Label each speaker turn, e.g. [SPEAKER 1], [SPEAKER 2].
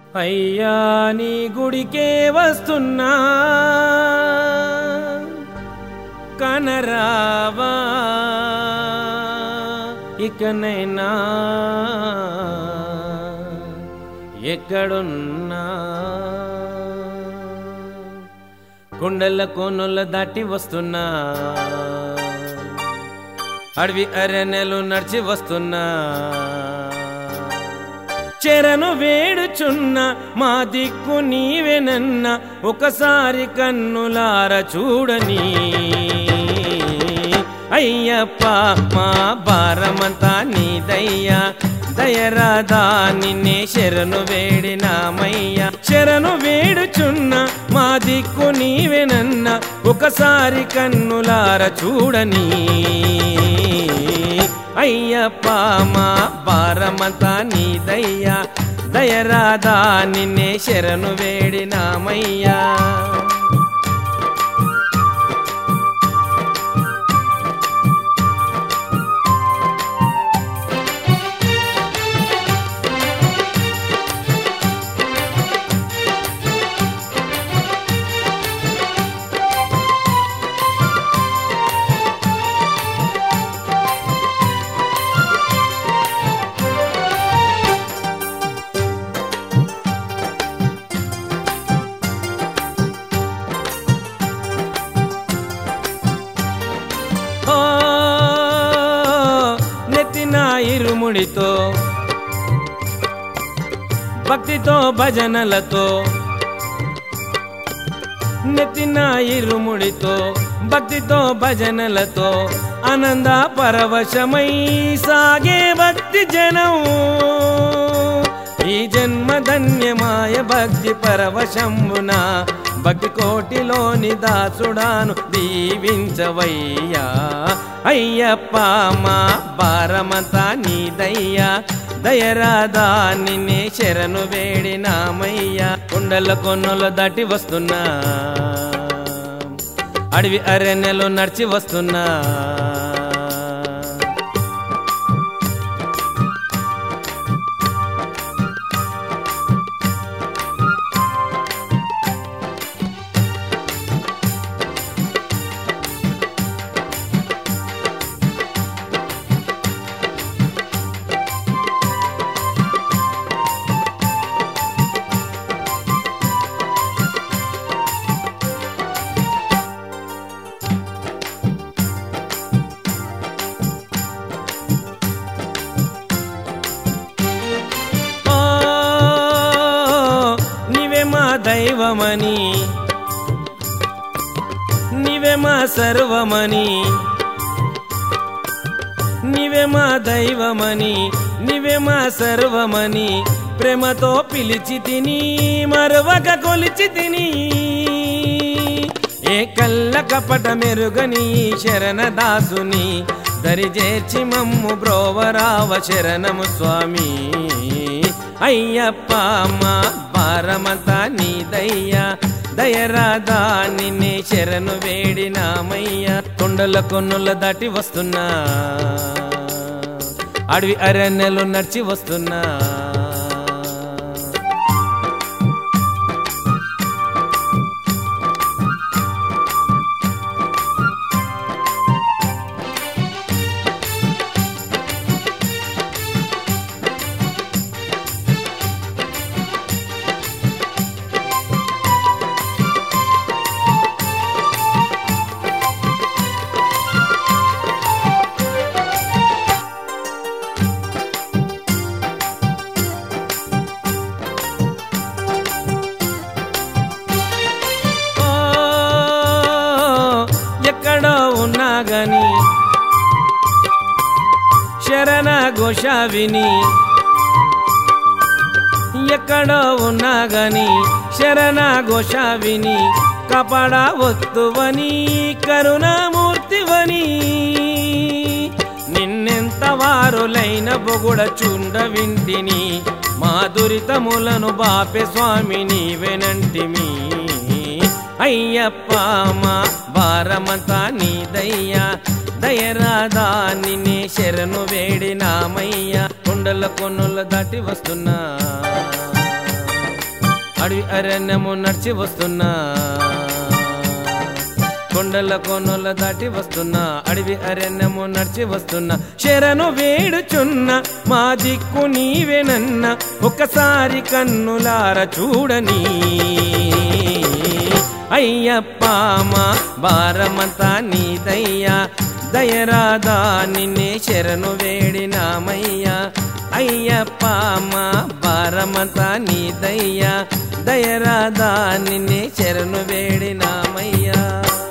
[SPEAKER 1] అయ్యా నీ గుడికే వస్తున్నా కనరావా ఇకనైనా ఎక్కడున్నా కొండల కోనుల దాటి వస్తున్నా అడవి అరణ్యలు నడిచి వస్తున్నా చెరను వేడుచున్న మా దిక్కు నీవెనన్న ఒకసారి కన్నులార చూడని అయ్యప్ప మా భారమంతా నీదయ్యా దయరాదా నిన్నే శరణు వేడినామయ్యా శరణు వేడుచున్న మా దిక్కు నీవెనన్న ఒకసారి కన్నులార చూడని అయ్యప్ప మా భారమంతా నీదయ్యా దయరాదా నిన్నే శరణు వేడినామయ్యా ఓ నెత్తిన ఇరుముడితో భక్తితో భజనలతో నెత్తిన ఇరుముడితో భక్తితో భజనలతో ఆనంద పరవశమై సాగే భక్తి జనం ఈ జన్మ ధన్యమాయ భక్తి పరవశంబున భక్తి కోటిలోని దాసుడాను దీవించవయ్యా అయ్యప్ప మా భారమంతా నీదయ్యా దయరాదా నిన్నే శరణు వేడినామయ్యా కొండల కొన్నుల దాటి వస్తున్నా అడవి అరణ్యలో నడిచి వస్తున్నా ఓ నీవే మా దైవమని నీవే మా సర్వమని నీవే మా దైవమని నీవే మా సర్వమని ప్రేమతో పిలిచి తిని మరవక కొలిచి తిని ఏ కళ్ళ కపట మెరుగని శరణదాసుని దరిజేర్చి మమ్ము బ్రోవరావ శరణము స్వామి అయ్యప్ప మా భారమత నీదయ్యా దయరాదా నిన్నే శరణు వేడినామయ్యా కొండల కొన్నుల దాటి వస్తున్నా అడవి అరణ్యలు నడిచి వస్తున్నా ఓ ఎక్కడో ఉన్నా గాని శరణ ఘోష విని ఎక్కడో ఉన్నా గాని శరణ ఘోష విని కపడ ఒత్తువని కరుణామూర్తివని నిన్నెంత వారులైన బొగుడ చుండ వింటిని మా దురితములను బాపె స్వామి నీవెనంటిమి అయ్యప్ప మా భారమంతా నీదయ్యా దయరాదా నిన్నే శరణు వేడినామయ్యా కొండల కొన్నుల దాటి వస్తున్నా అడవి అరణ్యము నడిచి వస్తున్నా కొండల కోనల దాటి వస్తున్నా అడవి అరణ్యము నడిచి వస్తున్నా శరణు వేడుచున్న మా దిక్కు నీవేనన్న ఒకసారి కన్నులార చూడని అయ్యప్ప మా భారమంతా నీదయ్యా దయరాదా నిన్నే శరణు వేడినామయ్యా అయ్యప్ప మా భారమంతా నీదయ్యా దయరాదా నిన్నే శరణు వేడినామయ్యా